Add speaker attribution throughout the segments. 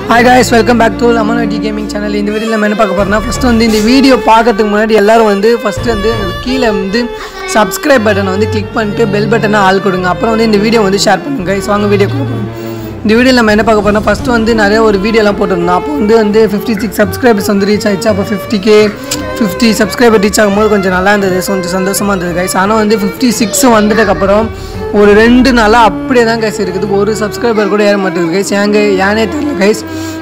Speaker 1: hi guys welcome back to lemon IT gaming channel இந்த வீடியோவில் நம்ம என்ன பார்க்க போகிறோம்னா ஃபஸ்ட்டு வந்து இந்த வீடியோ பார்க்கறதுக்கு முன்னாடி எல்லாரும் வந்து ஃபஸ்ட்டு வந்து கீழே வந்து சப்ஸ்கிரைப் பட்டனை வந்து கிளிக் பண்ணிட்டு பெல் பட்டனை ஆள் கொடுங்க அப்புறம் வந்து இந்த வீடியோ வந்து ஷேர் பண்ணுங்க guys வாங்க வீடியோ கொடுப்போம் இந்த வீடியோவில் நம்ம என்ன பார்க்க போறோம்னா ஃபஸ்ட்டு வந்து நிறைய ஒரு வீடியோலாம் போட்டிருந்தோம் அப்போ வந்து வந்து ஃபிஃப்டி சிக்ஸ் சப்ஸ்கிரைபர்ஸ் வந்து ரீச் ஆயிடுச்சு அப்போ fifty K fifty subscriber reach ஆகும்போது கொஞ்சம் நல்லா இருந்தது கொஞ்சம் சந்தோஷமாக இருந்தது கைஸ் ஆனால் வந்து ஃபிஃப்டி சிக்ஸ் வந்துட்டதுக்கப்புறம் ஒரு ரெண்டு நாளாக அப்படியே தான் கைஸ் இருக்குது ஒரு சப்ஸ்கிரைபர் கூட ஏற மாட்டேங்குது கைஸ் ஏங்க ஏனே தெரியல கைஸ்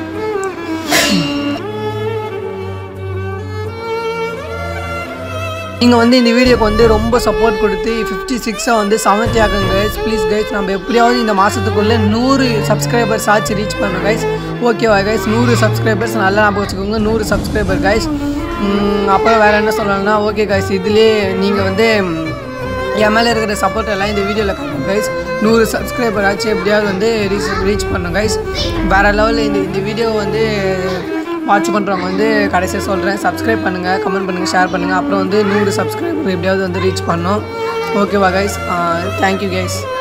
Speaker 1: நீங்கள் வந்து இந்த வீடியோக்கு வந்து ரொம்ப சப்போர்ட் கொடுத்து ஃபிஃப்டி சிக்ஸாக வந்து செவன்த்தி ஆகுங்க கைஸ் ப்ளீஸ் கைஸ் நம்ம எப்படியாவது இந்த மாதத்துக்குள்ளே நூறு சப்ஸ்கிரைபர்ஸ் ஆச்சு ரீச் பண்ணோம் கைஸ் ஓகேவா கைஸ் நூறு சப்ஸ்கிரைபர்ஸ் நல்லா ஞாபகம் வச்சுக்கோங்க நூறு சப்ஸ்கிரைபர் கைஸ் அப்புறம் வேறு என்ன சொல்லலாம்னா ஓகே கைஸ் இதுலேயே நீங்கள் வந்து ம், என் மேலே இருக்கிற சப்போர்ட் எல்லாம் இந்த வீடியோவில் காட்டும் கைஸ் நூறு சப்ஸ்கிரைபர் ஆச்சு எப்படியாவது வந்து ரீச் ரீச் பண்ணும் கைஸ் வேறு லெவலில் இந்த இந்த வீடியோ வந்து வாட்ச் பண்ணுறவங்க வந்து கடைசியாக சொல்கிறேன் சப்ஸ்கிரைப் பண்ணுங்கள் கமெண்ட் பண்ணுங்கள் ஷேர் பண்ணுங்கள் அப்புறம் வந்து நூறு சப்ஸ்கிரைபர் எப்படியாவது வந்து ரீச் பண்ணோம் ஓகேவா கைஸ் தேங்க்யூ கைஸ்